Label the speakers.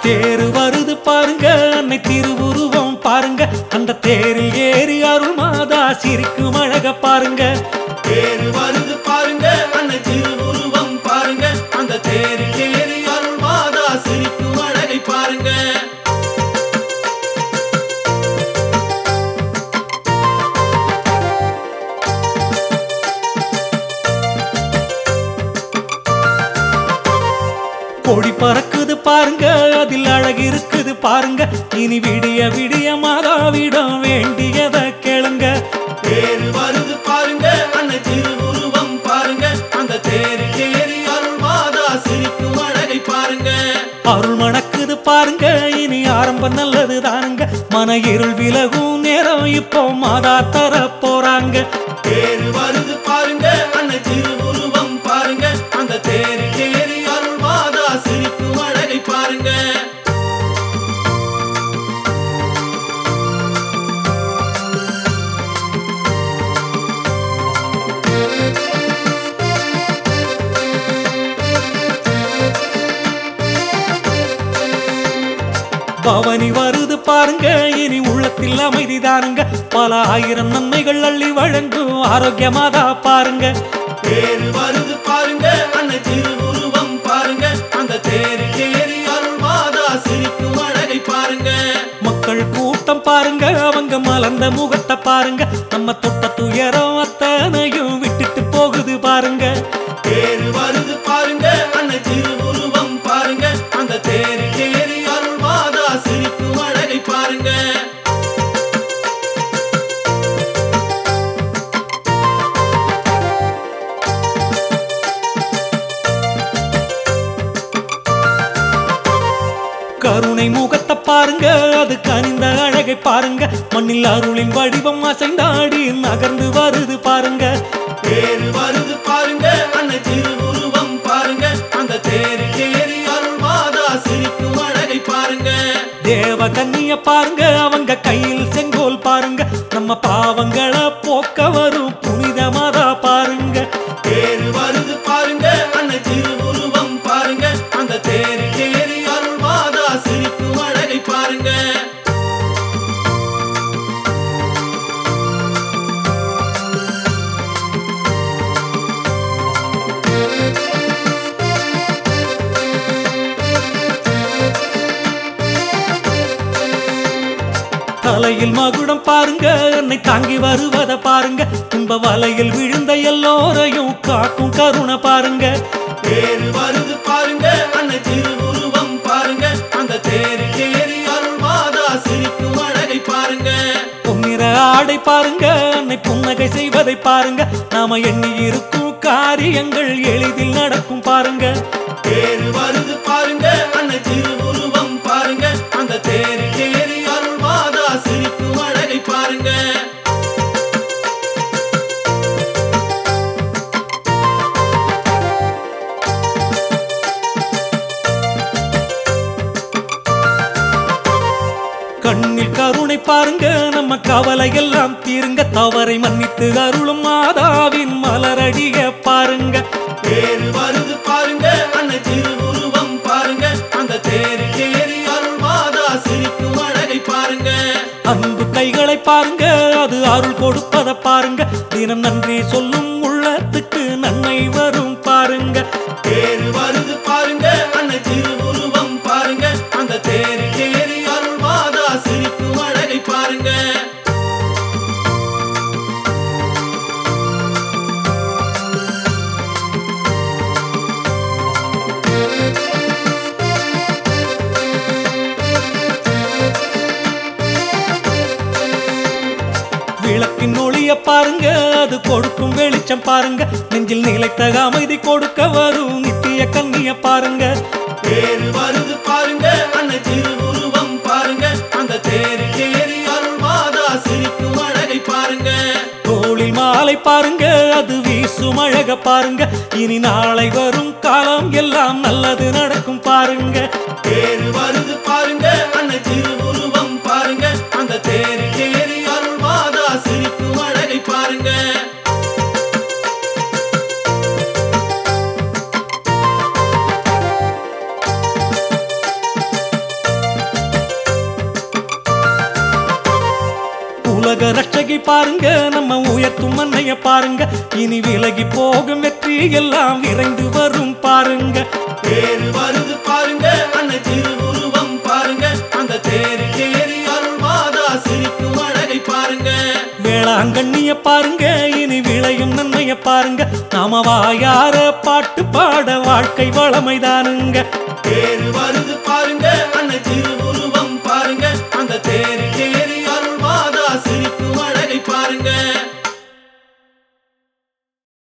Speaker 1: தேரு வருது பாருங்க அன்னை திருவுருவம் பாருங்க அந்த தேரில் ஏறி அருள் மாதா சிரிக்கும் அழக பாருங்க
Speaker 2: தேரு வருது பாருங்க அன்னை திருவுருவம் பாருங்க அந்த தேரில் ஏறி அருள் மாதா சிரிக்கும் அழகை பாருங்க
Speaker 1: கொடி பறக்குது பாருங்க அதில் அழகு இருக்குது பாருங்க இனி விடிய விடிய மாதாவிடம் வேண்டியத கேளுங்க
Speaker 2: தேரு வருது பாருங்க அன்னை திருவுருவம் பாருங்க அந்த தேரில் ஏறி அருள் மாதா சிரிக்கும் அழகை பாருங்க
Speaker 1: அருள் மணக்குது பாருங்க இனி ஆரம்பம் நல்லது தானுங்க மன இருள் விலகும் நேரம் இப்போ மாதா தர போறாங்க
Speaker 2: தேரு வருது பாருங்க அன்னை திருவுருவம் பாருங்க அந்த தேரில் ஏறி அருள் மாதா சிரிக்கும் அழகை பாருங்க
Speaker 1: பவனி வருது பாருங்க இனி உள்ளத்தில் அமைதி தானுங்க பல ஆயிரம் நன்மைகள் அள்ளி வழங்கும் ஆரோக்கியமாதா பாருங்க
Speaker 2: தேரு வருது பாருங்க அன்னை திருவுருவம் பாருங்க அந்த தேரில் ஏறி அருள் மாதா சிரிக்கும் அழகை பாருங்க
Speaker 1: மக்கள் கூட்டம் பாருங்க அவங்க மலர்ந்த முகத்தை பாருங்க நம்ம தொட்ட துயரம் அத்தனையும் விட்டுட்டு போகுது பாருங்க
Speaker 2: தேரு வருது பாருங்க அன்னை திருவுருவம் பாருங்க அந்த தேரில் ஏறி அருள் மாதா சிரிக்கும் அழகை பாருங்க
Speaker 1: கருணை முகத்தை பாருங்க அது கனிந்த அழகை பாருங்க மண்ணில் அருளின் வடிவம் அசைந்தாடி நகர்ந்து வருது பாருங்க
Speaker 2: தேரு வருது பாருங்க அன்னை திருவுருவம் பாருங்க அந்த தேரில் ஏறி அருள் மாதா சிரிக்கும் அழகை பாருங்க
Speaker 1: தேவ கன்னிய பாருங்க அவங்க கையில் செங்கோல் பாருங்க நம்ம பாவங்களை போக்க வரும் புனிதமாதா பாருங்க
Speaker 2: தேரு வருது பாருங்க அன்னை திருவுருவம் பாருங்க அந்த தேரில் ஏறி அருள் மாதா சிரிக்கும் அழகை பாருங்க
Speaker 1: தலையில் மகுடம் பாருங்க என்னை தாங்கி வருவத பாருங்க துன்ப வலையில் விழுந்த எல்லோரையும் காக்கும் கருணை பாருங்க
Speaker 2: தேரு வருது பாருங்க அன்னை திருவுருவம் பாருங்க அந்த தேரில் ஏறி அருள் மாதா சிரிக்கும் அழகை பாருங்க
Speaker 1: பொன்னிற ஆடை பாருங்க அன்னை புன்னகை செய்வதை பாருங்க நாம எண்ணி இருக்கும் காரியங்கள் எளிதில் நடக்கும் பாருங்க
Speaker 2: தேரு வருது பாருங்க அன்னை திருவுருவம் பாருங்க அந்த தேரில் ஏறி அருள் மாதா சிரிக்கும் அழகை பாருங்க
Speaker 1: கண்ணில் கருணை பாருங்க நம்ம கவலை எல்லாம் தீருங்க தவறை மன்னித்து அருளும் மாதாவின் மலரடிய பாருங்க
Speaker 2: தேரு வருது பாருங்க அன்னை திருவுருவம் பாருங்க அந்த தேரில் ஏறி அருள் மாதா சிரிக்கும் அழகை பாருங்க
Speaker 1: அன்பு கைகளை பாருங்க அது அருள் கொடுப்பத பாருங்க தினம் நன்றி சொல்லும் உள்ளத்துக்கு நன்மை வரும் பாருங்க
Speaker 2: தேரு வருது பாருங்க அன்னை திருவுருவம் பாருங்க அந்த தேரில் ஏறி அருள் மாதா சிரிக்கும் அழகை பாருங்க
Speaker 1: விளக்கின் ஒளிய பாருங்க அது கொடுக்கும் வெளிச்சம் பாருங்க நெஞ்சில் நிலைத்த அமைதி கொடுக்க வரும் நித்திய கண்ணிய பாருங்க
Speaker 2: தேரு வருது பாருங்க அன்னை திருவுருவம் பாருங்க அந்த தேரில் ஏறி அருள் மாதா சிரிக்கும் அழகை பாருங்க
Speaker 1: தோளில் மாலை பாருங்க அது வீசும் அழக பாருங்க இனி நாளை வரும் காலம் எல்லாம் நல்லது நடக்கும் பாருங்க
Speaker 2: தேரு வருது பாருங்க அன்னை திருவுருவம் பாருங்க அந்த தேரில் ஏறி அருள் மாதா சிரிக்கும் அழகை பாருங்க
Speaker 1: உலக ரட்சகை பாருங்க நம்ம உயர்த்தும் அன்னைய பாருங்க இனி விலகி போகும் வெற்றி எல்லாம் விரைந்து வரும் பாருங்க
Speaker 2: தேரு வருது பாருங்க அன்னை திருவுருவம் பாருங்க அந்த தேரில் ஏறி அருள் மாதா சிரிக்கும் அழகை பாருங்க
Speaker 1: வேளாங்கண்ணிய பாருங்க இனி விளையும் நன்மைய பாருங்க நாம வாயார பாட்டு பாட வாழ்க்கை வளமைதானுங்க
Speaker 2: தேரு வருது பாருங்க அன்னை திருவுருவம் பாருங்க அந்த தேரில்